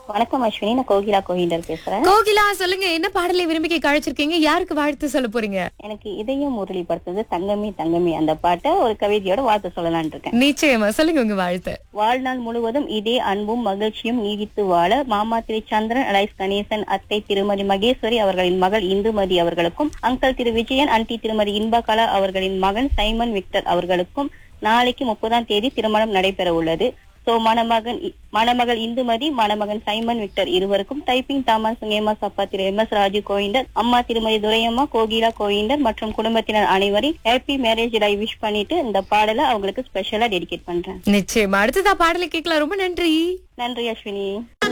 வணக்கம் அஸ்வினி நான் கோகிலா கோகிண்டர் பேசுறேன் கோகிலா சொல்லுங்க என்ன பாடலை விரும்பி கேட்க அழைச்சிருக்கீங்க யாருக்கு வாழ்த்து சொல்ல போறீங்க எனக்கு இதயம் முரளி படுத்தது தங்கமி தங்கமி அந்த பாட்டை ஒரு கவிதையோட வாழ்த்து சொல்லலாம்னு இருக்கேன் நிச்சயமா சொல்லுங்க உங்க வாழ்த்து வாழ்நாள் முழுவதும் இதே அன்பும் மகிழ்ச்சியும் நீடித்து வாழ மாமா திரு சந்திரன் அலைஸ் கணேசன் அத்தை திருமதி மகேஸ்வரி அவர்களின் மகள் இந்துமதி அவர்களுக்கும் அங்கிள் திரு விஜயன் ஆன்டி திருமதி இன்பகலா அவர்களின் மகன் சைமன் விக்டர் அவர்களுக்கும் நாளைக்கு முப்பதாம் தேதி திருமணம் நடைபெற உள்ளது சோ மணமகன் மணமகள் இந்துமதி மணமகன் சைமன் விக்டர் இருவருக்கும் டைப்பிங் தாமஸ் ஏமஸ் அப்பா திரு எம் எஸ் ராஜு கோவிந்தர் அம்மா திருமதி துரையம்மா கோகிலா கோவிந்தர் மற்றும் குடும்பத்தினர் அனைவரையும் ஹாப்பி மேரேஜ் டை விஷ் பண்ணிட்டு இந்த பாடலை அவங்களுக்கு ஸ்பெஷலா டெடிகேட் பண்றேன் நிச்சயமா அடுத்ததா பாடலை கேட்கலாம் ரொம்ப நன்றி நன்றி அஸ்வினி